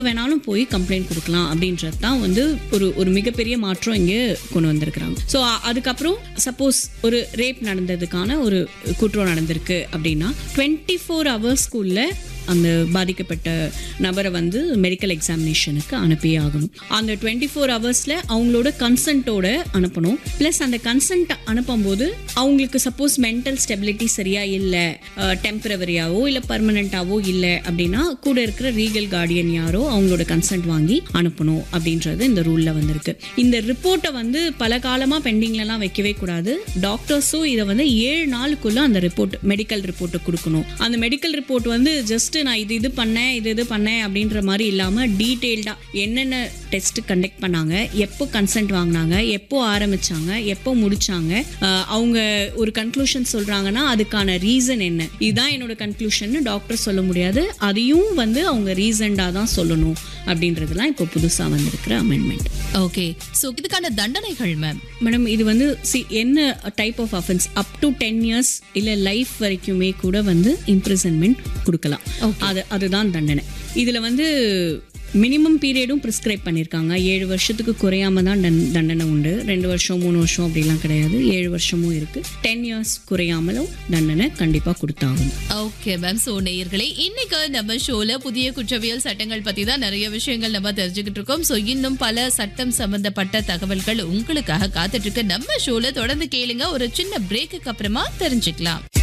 வேணாலும் போய் கம்ப்ளைண்ட் கொடுக்கலாம் அப்படின்றது தான் வந்து ஒரு ஒரு மிகப்பெரிய மாற்றம் இங்கே கொண்டு வந்திருக்கிறாங்க ஸோ அதுக்கப்புறம் சப்போஸ் ஒரு ரேப் நடந்ததுக்கான ஒரு குற்றம் நடந்திருக்கு அப்படின்னா டுவெண்ட்டி ஃபோர் ஹவர்ஸ்க்குள்ள அந்த பாதிக்கப்பட்ட நபரை வந்து மெடிக்கல் எக்ஸாமினேஷனுக்கு அனுப்பியே ஆகணும் அந்த டுவெண்ட்டி ஃபோர் ஹவர்ஸில் அவங்களோட கன்சென்ட்டோட அனுப்பணும் ப்ளஸ் அந்த கன்சென்ட் அனுப்பும்போது அவங்களுக்கு சப்போஸ் மென்டல் ஸ்டெபிலிட்டி சரியா இல்லை டெம்பரவரியாவோ இல்லை பர்மனெண்ட்டாவோ இல்லை அப்படின்னா கூட இருக்கிற ரீகல் கார்டியன் யாரோ அவங்களோட கன்சென்ட் வாங்கி அனுப்பணும் அப்படின்றது இந்த ரூலில் வந்திருக்கு இந்த ரிப்போர்ட்டை வந்து பல காலமாக பெண்டிங்லலாம் வைக்கவே கூடாது டாக்டர்ஸும் இதை வந்து ஏழு நாளுக்குள்ள அந்த ரிப்போர்ட் மெடிக்கல் ரிப்போர்ட்டை கொடுக்கணும் அந்த மெடிக்கல் ரிப்போர்ட் வந்து ஜஸ்ட் நான் இது இது பண்ணேன் இது இது பண்ணேன் அப்படின்ற மாதிரி இல்லாமல் டீட்டெயில்டாக என்னென்ன டெஸ்ட் கண்டக்ட் பண்ணாங்க எப்போ கன்சென்ட் வாங்கினாங்க எப்போ ஆரம்பிச்சாங்க எப்போ முடிச்சாங்க அஹ் அவங்க ஒரு கன்க்ளூஷன் சொல்றாங்கன்னா அதுக்கான ரீசன் என்ன இதுதான் என்னோட கன்க்ளூஷன் டாக்டர் சொல்ல முடியாது அதையும் வந்து அவங்க ரீசன்டாக தான் சொல்லணும் அப்படின்றதுலாம் இப்போ புதுசாக வந்திருக்கிற அமெண்ட்மெண்ட் ஓகே சோ இதுக்கான தண்டனைகள் மேம் மேடம் இது வந்து சி என்ன type of offence up to ten years இல்லை லைஃப் வரைக்குமே கூட வந்து இம்ப்ரிசன்மெண்ட் கொடுக்கலாம் அது அதுதான் தண்டனை இதில் வந்து மினிமம் பீரியடும் ப்ரிஸ்கிரைப் பண்ணியிருக்காங்க ஏழு வருஷத்துக்கு குறையாம தான் தண் தண்டனை உண்டு ரெண்டு வருஷம் மூணு வருஷம் அப்படிலாம் கிடையாது ஏழு வருஷமும் இருக்கு டென் இயர்ஸ் குறையாமலும் தண்டனை கண்டிப்பாக கொடுத்தாகணும் ஓகே மேம் சோ நேயர்களே இன்னைக்கு நம்ம ஷோல புதிய குற்றவியல் சட்டங்கள் பத்தி தான் நிறைய விஷயங்கள் நம்ம தெரிஞ்சுக்கிட்டு இருக்கோம் சோ இன்னும் பல சட்டம் சம்பந்தப்பட்ட தகவல்கள் உங்களுக்காக காத்துட்டு இருக்கு நம்ம ஷோல தொடர்ந்து கேளுங்க ஒரு சின்ன பிரேக்குக்கு அப்புறமா தெரிஞ்சுக்கலாம்